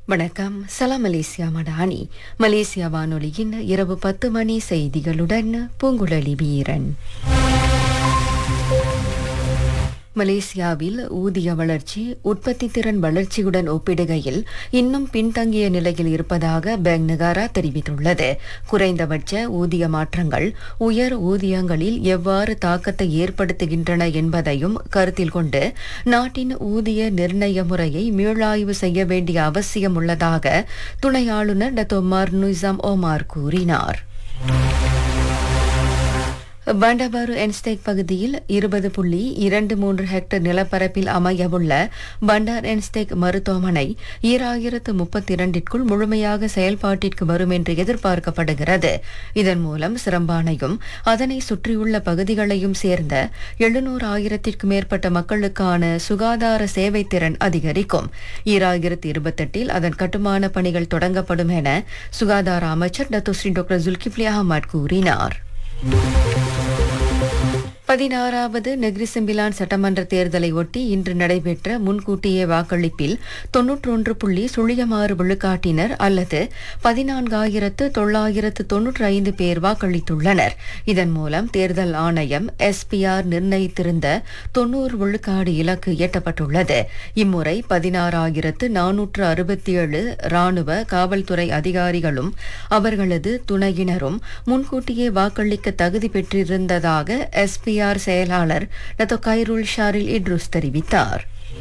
வணக்கம் சலாம் Malaysia Madani Malaysia வானொலியின் இரவு பத்து மணி செய்திகளுடன் பூங்குழலி வீரன் மலேசியாவில் ஊதிய வளர்ச்சி உற்பத்தி திறன் வளர்ச்சியுடன் ஒப்பிடுகையில் இன்னும் பின்தங்கிய நிலையில் இருப்பதாக பேங்க் நகாரா தெரிவித்துள்ளது குறைந்தபட்ச ஊதிய மாற்றங்கள் உயர் ஊதியங்களில் எவ்வாறு தாக்கத்தை ஏற்படுத்துகின்றன என்பதையும் கருத்தில் கொண்டு நாட்டின் ஊதிய நிர்ணய முறையை மீளாய்வு செய்ய வேண்டிய அவசியம் உள்ளதாக துணை ஆளுநர் டத்தோமார் நுசாம் ஓமார் கூறினார் பண்டபாரு என்ஸ்டேக் பகுதியில் இருபது புள்ளி இரண்டு மூன்று ஹெக்டேர் நிலப்பரப்பில் அமையவுள்ள பண்டார் என்ஸ்டேக் மருத்துவமனை ஈராயிரத்து முப்பத்தி இரண்டிற்குள் முழுமையாக செயல்பாட்டிற்கு வரும் என்று எதிர்பார்க்கப்படுகிறது இதன் மூலம் சிரம்பானையும் அதனை சுற்றியுள்ள பகுதிகளையும் சேர்ந்த எழுநூறு ஆயிரத்திற்கும் மேற்பட்ட மக்களுக்கான சுகாதார சேவை திறன் அதிகரிக்கும் ஈராயிரத்து இருபத்தெட்டில் அதன் கட்டுமான பணிகள் தொடங்கப்படும் என சுகாதார அமைச்சர் டத்துஸ்ரீ டாக்டர் ஜுல்கிப்லி அகமது கூறினார் பதினாறாவது நெக்ரிசெம்பிலான் சட்டமன்ற தேர்தலை ஒட்டி இன்று நடைபெற்ற முன்கூட்டிய வாக்களிப்பில் தொன்னூற்றொன்று புள்ளி சுழியமாறு விழுக்காட்டினர் அல்லது பதினான்காயிரத்து தொள்ளாயிரத்து தொன்னூற்றி ஐந்து பேர் வாக்களித்துள்ளனர் இதன் மூலம் தேர்தல் ஆணையம் எஸ்பிஆர் நிர்ணயித்திருந்த தொன்னூறு விழுக்காடு இலக்கு எட்டப்பட்டுள்ளது இம்முறை பதினாறாயிரத்து நானூற்று அறுபத்தி ஏழு ராணுவ காவல்துறை அதிகாரிகளும் அவர்களது துணையினரும் முன்கூட்டியே வாக்களிக்க தகுதி பெற்றிருந்ததாக எஸ்பி பிஆர் செயலாளர் டத்தோ கைருல் ஷாரில் இட்ருஸ் தெரிவித்தார்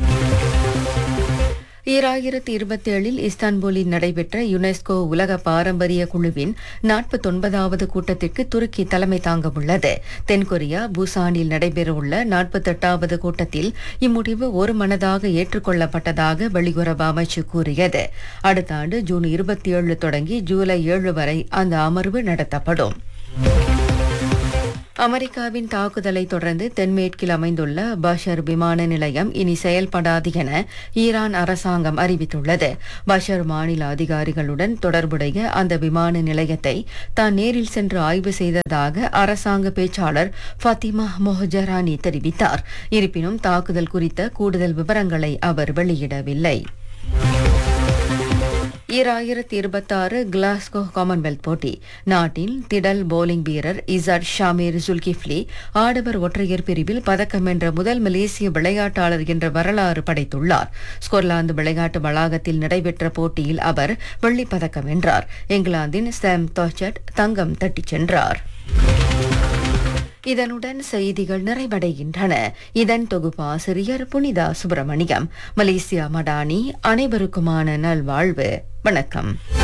ஈராயிரத்தி இருபத்தி ஏழில் இஸ்தான்புலில் நடைபெற்ற யுனெஸ்கோ உலக பாரம்பரிய குழுவின் நாற்பத்தொன்பதாவது கூட்டத்திற்கு துருக்கி தலைமை தாங்க உள்ளது தென்கொரியா பூசானில் நடைபெறவுள்ள நாற்பத்தெட்டாவது கூட்டத்தில் இம்முடிவு ஒரு மனதாக ஏற்றுக்கொள்ளப்பட்டதாக வெளியுறவு அமைச்சு கூறியது அடுத்த ஆண்டு ஜூன் இருபத்தி ஏழு தொடங்கி ஜூலை ஏழு வரை அந்த அமர்வு நடத்தப்படும் அமெரிக்காவின் தாக்குதலை தொடர்ந்து தென்மேற்கில் அமைந்துள்ள பஷர் விமான நிலையம் இனி செயல்படாது என ஈரான் அரசாங்கம் அறிவித்துள்ளது பஷர் மாநில அதிகாரிகளுடன் தொடர்புடைய அந்த விமான நிலையத்தை தான் நேரில் சென்று ஆய்வு செய்ததாக அரசாங்க பேச்சாளர் ஃபத்திமா மொஹஜரானி தெரிவித்தார் இருப்பினும் தாக்குதல் குறித்த கூடுதல் விவரங்களை அவர் வெளியிடவில்லை ஈராயிரத்தி இருபத்தாறு கிளாஸ்கோ காமன்வெல்த் போட்டி நாட்டின் திடல் போலிங் வீரர் இசாட் ஷாமீர் ஜுல்கிஃப்லி ஆடவர் ஒற்றையர் பிரிவில் பதக்கம் வென்ற முதல் மலேசிய விளையாட்டாளர் என்ற வரலாறு படைத்துள்ளார் ஸ்கொட்லாந்து விளையாட்டு வளாகத்தில் நடைபெற்ற போட்டியில் அவர் வெள்ளிப் பதக்கம் வென்றார் இங்கிலாந்தின் சாம் தோச்சட் தங்கம் தட்டிச் சென்றார் இதனுடன் செய்திகள் நிறைவடைகின்றன இதன் தொகுப்பாசிரியர் புனிதா சுப்பிரமணியம் மலேசியா மடானி அனைவருக்குமான நல்வாழ்வு வணக்கம்